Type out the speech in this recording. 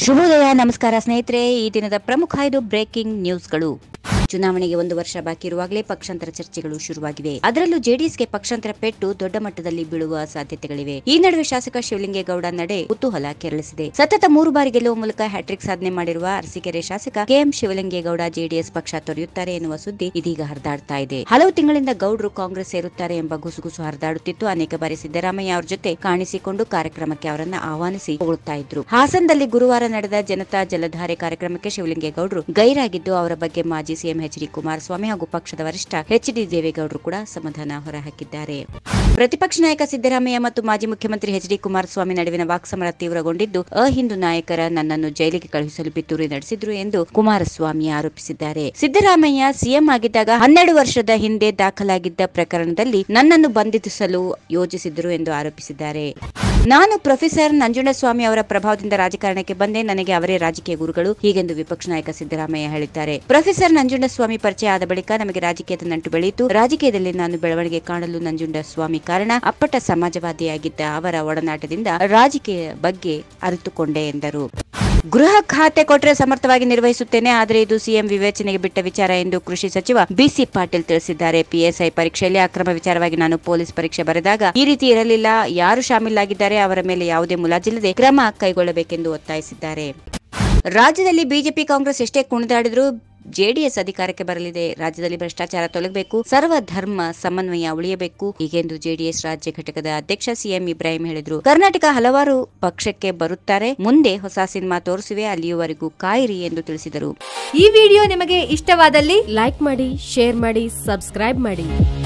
ಶುಭೋದಯ ನಮಸ್ಕಾರ ಸ್ನೇಹಿತರೆ ಈ ದಿನದ ಪ್ರಮುಖ ಐದು ಬ್ರೇಕಿಂಗ್ ನ್ಯೂಸ್ಗಳು ಚುನಾವಣೆಗೆ ಒಂದು ವರ್ಷ ಬಾಕಿ ಇರುವಾಗಲೇ ಪಕ್ಷಾಂತರ ಚರ್ಚೆಗಳು ಶುರುವಾಗಿವೆ ಅದರಲ್ಲೂ ಜೆಡಿಎಸ್ಗೆ ಪಕ್ಷಾಂತರ ಪೆಟ್ಟು ದೊಡ್ಡ ಮಟ್ಟದಲ್ಲಿ ಬೀಳುವ ಸಾಧ್ಯತೆಗಳಿವೆ ಈ ನಡುವೆ ಶಾಸಕ ಶಿವಲಿಂಗೇಗೌಡ ನಡೆ ಕುತೂಹಲ ಕೆರಳಿಸಿದೆ ಸತತ ಮೂರು ಬಾರಿ ಗೆಲ್ಲುವ ಮೂಲಕ ಹ್ಯಾಟ್ರಿಕ್ ಸಾಧನೆ ಮಾಡಿರುವ ಅರಸೀಕೆರೆ ಶಾಸಕ ಕೆಎಂ ಶಿವಲಿಂಗೇಗೌಡ ಜೆಡಿಎಸ್ ಪಕ್ಷ ತೊರೆಯುತ್ತಾರೆ ಎನ್ನುವ ಸುದ್ದಿ ಇದೀಗ ಹರಿದಾಡ್ತಾ ಇದೆ ಹಲವು ತಿಂಗಳಿಂದ ಗೌಡ್ರು ಕಾಂಗ್ರೆಸ್ ಸೇರುತ್ತಾರೆ ಎಂಬ ಗುಸುಗುಸು ಹರಿದಾಡುತ್ತಿತ್ತು ಅನೇಕ ಬಾರಿ ಸಿದ್ದರಾಮಯ್ಯ ಅವರ ಜೊತೆ ಕಾಣಿಸಿಕೊಂಡು ಕಾರ್ಯಕ್ರಮಕ್ಕೆ ಅವರನ್ನ ಆಹ್ವಾನಿಸಿ ಹೊಗಳುತ್ತಾ ಇದ್ರು ಹಾಸನದಲ್ಲಿ ಗುರುವಾರ ನಡೆದ ಜನತಾ ಜಲಧಾರೆ ಕಾರ್ಯಕ್ರಮಕ್ಕೆ ಶಿವಲಿಂಗೇಗೌಡರು ಗೈರಾಗಿದ್ದು ಅವರ ಬಗ್ಗೆ ಮಾಜಿ ಸಿಎಂ ಎಚ್ ಡಿ ಕುಮಾರಸ್ವಾಮಿ ಹಾಗೂ ಪಕ್ಷದ ವರಿಷ್ಠ ಎಚ್ ಡಿ ದೇವೇಗೌಡರು ಕೂಡ ಅಸಮಾಧಾನ ಹೊರಹಾಕಿದ್ದಾರೆ ಪ್ರತಿಪಕ್ಷ ನಾಯಕ ಸಿದ್ದರಾಮಯ್ಯ ಮತ್ತು ಮಾಜಿ ಮುಖ್ಯಮಂತ್ರಿ ಎಚ್ ಡಿ ಕುಮಾರಸ್ವಾಮಿ ನಡುವಿನ ವಾಕ್ಸಮರ ತೀವ್ರಗೊಂಡಿದ್ದು ಅಹಿಂದು ನಾಯಕರ ನನ್ನನ್ನು ಜೈಲಿಗೆ ಕಳುಹಿಸಲು ಪಿತೂರಿ ನಡೆಸಿದ್ರು ಎಂದು ಕುಮಾರಸ್ವಾಮಿ ಆರೋಪಿಸಿದ್ದಾರೆ ಸಿದ್ದರಾಮಯ್ಯ ಸಿಎಂ ಆಗಿದ್ದಾಗ ಹನ್ನೆರಡು ವರ್ಷದ ಹಿಂದೆ ದಾಖಲಾಗಿದ್ದ ಪ್ರಕರಣದಲ್ಲಿ ನನ್ನನ್ನು ಬಂಧಿಸಲು ಯೋಜಿಸಿದ್ರು ಎಂದು ಆರೋಪಿಸಿದ್ದಾರೆ ನಾನು ಪ್ರೊಫೆಸರ್ ನಂಜುಂಡಸ್ವಾಮಿ ಅವರ ಪ್ರಭಾವದಿಂದ ರಾಜಕಾರಣಕ್ಕೆ ಬಂದೆ ನನಗೆ ಅವರೇ ರಾಜಕೀಯ ಗುರುಗಳು ಹೀಗೆಂದು ವಿಪಕ್ಷ ನಾಯಕ ಸಿದ್ದರಾಮಯ್ಯ ಹೇಳಿದ್ದಾರೆ ಪ್ರೊಫೆಸರ್ ನಂಜುಂಡಸ್ವಾಮಿ ಪರಿಚಯ ಆದ ಬಳಿಕ ನಮಗೆ ರಾಜಕೀಯದ ನಂಟು ಬೆಳೆಯಿತು ರಾಜಕೀಯದಲ್ಲಿ ನಾನು ಬೆಳವಣಿಗೆ ಕಾಣಲು ನಂಜುಂಡಸ್ವಾಮಿ ಕಾರಣ ಅಪ್ಪಟ ಸಮಾಜವಾದಿಯಾಗಿದ್ದ ಅವರ ಒಡನಾಟದಿಂದ ರಾಜಕೀಯ ಬಗ್ಗೆ ಅರಿತುಕೊಂಡೆ ಎಂದರು ಗೃಹ ಖಾತೆ ಕೊಟ್ಟರೆ ಸಮರ್ಥವಾಗಿ ನಿರ್ವಹಿಸುತ್ತೇನೆ ಆದರೆ ಇದು ಸಿಎಂ ವಿವೇಚನೆಗೆ ಬಿಟ್ಟ ವಿಚಾರ ಎಂದು ಕೃಷಿ ಸಚಿವ ಬಿಸಿ ಪಾಟೀಲ್ ತಿಳಿಸಿದ್ದಾರೆ ಪಿಎಸ್ಐ ಪರೀಕ್ಷೆಯಲ್ಲಿ ಅಕ್ರಮ ವಿಚಾರವಾಗಿ ನಾನು ಪೊಲೀಸ್ ಪರೀಕ್ಷೆ ಬರೆದಾಗ ಈ ರೀತಿ ಇರಲಿಲ್ಲ ಯಾರು ಶಾಮೀಲಾಗಿದ್ದಾರೆ ಅವರ ಮೇಲೆ ಯಾವುದೇ ಮುಲಾಜಿಲ್ಲದೆ ಕ್ರಮ ಕೈಗೊಳ್ಳಬೇಕೆಂದು ಒತ್ತಾಯಿಸಿದ್ದಾರೆ ರಾಜ್ಯದಲ್ಲಿ ಬಿಜೆಪಿ ಕಾಂಗ್ರೆಸ್ ಎಷ್ಟೇ ಕುಣಿದಾಡಿದ್ರು ಜೆಡಿಎಸ್ ಅಧಿಕಾರಕ್ಕೆ ಬರಲಿದೆ ರಾಜ್ಯದಲ್ಲಿ ಭ್ರಷ್ಟಾಚಾರ ತೊಲಗಬೇಕು ಸರ್ವ ಧರ್ಮ ಸಮನ್ವಯ ಉಳಿಯಬೇಕು ಹೀಗೆಂದು ಜೆಡಿಎಸ್ ರಾಜ್ಯ ಘಟಕದ ಅಧ್ಯಕ್ಷ ಸಿಎಂ ಇಬ್ರಾಹಿಂ ಹೇಳಿದ್ರು ಕರ್ನಾಟಕ ಹಲವಾರು ಪಕ್ಷಕ್ಕೆ ಬರುತ್ತಾರೆ ಮುಂದೆ ಹೊಸ ಸಿನಿಮಾ ತೋರಿಸುವೆ ಅಲ್ಲಿಯವರೆಗೂ ಕಾಯಿರಿ ಎಂದು ತಿಳಿಸಿದರು ಈ ವಿಡಿಯೋ ನಿಮಗೆ ಇಷ್ಟವಾದಲ್ಲಿ ಲೈಕ್ ಮಾಡಿ ಶೇರ್ ಮಾಡಿ ಸಬ್ಸ್ಕ್ರೈಬ್ ಮಾಡಿ